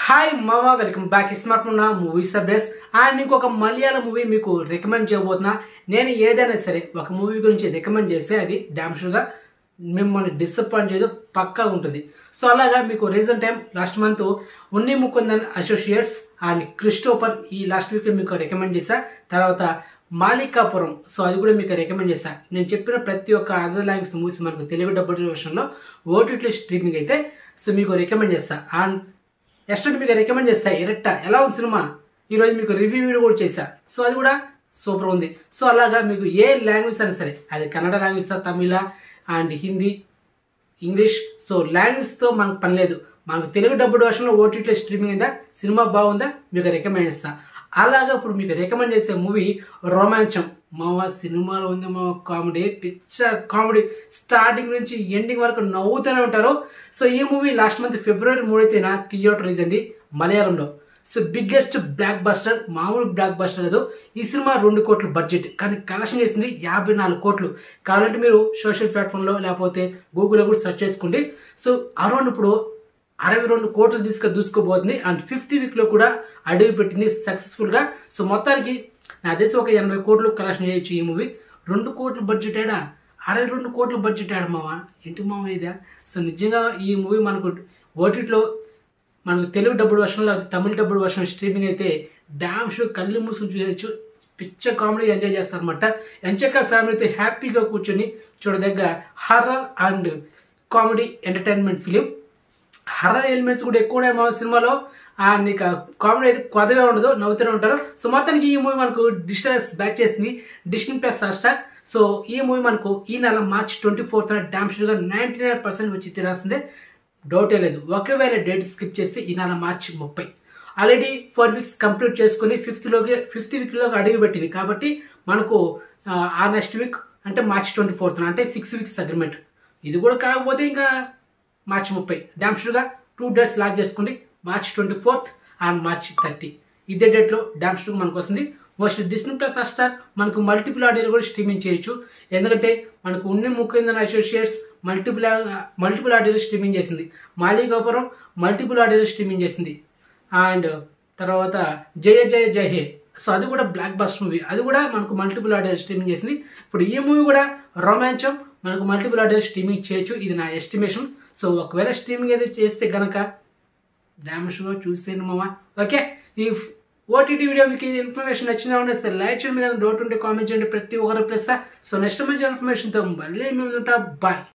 hi మామా welcome back smart ఉన్న movies best and ఇంకొక మలయాళ మూవీ మీకు రికమెండ్ చేయబోతున్నా నేను ఏదైనా సరే ఒక మూవీ గురించి రికమెండ్ చేస్తే అది డ్యామ్ షూర్గా మిమ్మల్ని డిసప్పాయింట్ చేయదు పక్కా ఉంటుంది సో అలాగా మీకు recent time last month Unni Mukundan associates and Christopher ఈ లాస్ట్ వీక్ మీకు రికమెండ్ చేశా తర్వాత మాలికాపురం సో అది కూడా మీకు రికమెండ్ చేశా నేను చెప్పిన ప్రతి ఒక్క అదర్ లాంగ్వేజ్ మూవీస్ మనకు తెలుగు డబ్బుల వెర్షన్లో ఓటీటీ స్ట్రీమింగ్ అయితే సో మీకు రికమెండ్ చేస్తా అండ్ ఎస్టెంట్ మీకు రికమెండ్ చేస్తా ఎరెక్టా ఎలా ఉంది సినిమా ఈరోజు మీకు రివ్యూ వీడియో కూడా చేశా సో అది కూడా సూపర్ ఉంది సో అలాగా మీకు ఏ లాంగ్వేజ్ అయినా సరే అది కన్నడ లాంగ్వేజ్ తమిళ అండ్ హిందీ ఇంగ్లీష్ సో లాంగ్వేజ్తో మనకు పని లేదు మనకు తెలుగు డబ్బుడు వర్షన్లో ఓటీటీలో స్ట్రీమింగ్ అయిందా సినిమా బాగుందా మీకు రికమెండ్ చేస్తా అలాగా ఇప్పుడు మీకు రికమెండ్ చేసే మూవీ రోమాంచం మావా సినిమాలో ఉంది మా కామెడీ పిచ్చ కామెడీ స్టార్టింగ్ నుంచి ఎండింగ్ వరకు నవ్వుతూనే ఉంటారు సో ఈ మూవీ లాస్ట్ మంత్ ఫిబ్రవరి మూడైతేన థియేటర్ రిలీజ్ అయింది మలయాళంలో సో బిగ్గెస్ట్ బ్లాక్ బస్టర్ మామూలు బ్లాక్ బస్టర్ కాదు ఈ సినిమా రెండు కోట్ల బడ్జెట్ కానీ కలెక్షన్ చేసింది యాభై నాలుగు కోట్లు కావాలంటే మీరు సోషల్ ప్లాట్ఫామ్లో లేకపోతే గూగుల్లో కూడా సెర్చ్ చేసుకోండి సో అరౌండ్ ఇప్పుడు అరవై రెండు కోట్లు తీసుకొని దూసుకోబోతుంది అండ్ ఫిఫ్త్ వీక్లో కూడా అడుగు పెట్టింది సక్సెస్ఫుల్గా సో మొత్తానికి నా తెలిసి ఒక ఎనభై కోట్లు కలెక్షన్ చేయొచ్చు ఈ మూవీ రెండు కోట్ల బడ్జెట్ ఏడా అరవై రెండు కోట్ల బడ్జెట్ ఆడ మావా ఏంటి మామ ఇదా సో నిజంగా ఈ మూవీ మనకు ఓటీటీలో మనకు తెలుగు డబ్బుడు వర్షన్లో తమిళ డబ్బుడు వర్షన్ స్ట్రీమింగ్ అయితే డ్యామ్ షో కళ్ళు మూసుకుని చూడొచ్చు పిచ్చ కామెడీ ఎంజాయ్ చేస్తారనమాట ఎంచక్క ఫ్యామిలీతో హ్యాపీగా కూర్చొని చూడదగ్గ horror and comedy entertainment film horror elements కూడా ఎక్కువ ఉన్నాయి మా సినిమాలో ఆ నీకు కామెడీ అయితే కొత్తగా ఉండదు నవ్వుతూనే ఉంటారు సో మొత్తానికి ఈ మూవీ మనకు డిజిటల్ బ్యాక్ చేసింది డిస్నీ ప్లస్ స్టార్ సో ఈ మూవీ మనకు ఈ నెల మార్చ్ ట్వంటీ ఫోర్త్ డ్యామ్ షూర్గా నైంటీ నైన్ పర్సెంట్ వచ్చి తిరాల్సిందే డౌటే లేదు ఒకవేళ డేట్ స్కిప్ చేస్తే ఈ నెల మార్చి ముప్పై ఆల్రెడీ ఫోర్ వీక్స్ కంప్లీట్ చేసుకుని ఫిఫ్త్లోకి ఫిఫ్త్ వీక్లోకి అడుగు పెట్టింది కాబట్టి మనకు ఆ నెక్స్ట్ వీక్ అంటే మార్చ్ ట్వంటీ ఫోర్త్ అంటే సిక్స్ వీక్స్ అగ్రిమెంట్ ఇది కూడా కాకపోతే ఇంకా మార్చి ముప్పై డ్యామ్ షూర్గా టూ డేట్స్ లాక్ చేసుకోండి March twenty fourth and March thirty ఇదే డేట్లో డ్యామ్ షూర్ మనకు వస్తుంది మోస్ట్లీ డిస్నీ ప్లస్ స్టార్ మనకు మల్టిపుల్ ఆడియోలు కూడా స్ట్రీమింగ్ చేయొచ్చు ఎందుకంటే మనకు ఉన్ని ముఖ్యమైన అసోసియేట్స్ మల్టిపుల్ మల్టిపుల్ ఆడియోలు స్ట్రీమింగ్ చేసింది మాలికాపురం మల్టిపుల్ ఆడియోలు స్ట్రీమింగ్ చేసింది అండ్ తర్వాత జయ జయ జయ హే సో అది కూడా బ్లాక్ బస్టర్ మూవీ అది కూడా మనకు మల్టిపుల్ ఆడియో స్ట్రీమింగ్ చేసింది ఇప్పుడు ఈ మూవీ కూడా రోమాంచం మనకు మల్టిపుల్ ఆడియో స్ట్రీమింగ్ చేయొచ్చు ఇది నా ఎస్టిమేషన్ సో ఒకవేళ స్ట్రీమింగ్ ఏదో చేస్తే గనక డ్యామేజ్గా చూసేను మామ ఓకే ఈ ఓటీటీ వీడియో మీకు ఇన్ఫర్మేషన్ నచ్చిందా ఉంటే లైక్ చేయండి మీద డౌట్ ఉంటే కామెంట్ చేయండి ప్రతి ఒక్కరు ప్లస్ సో నెక్స్ట్ మంచి ఇన్ఫర్మేషన్తో మళ్ళీ మేము ఉంటా బాయ్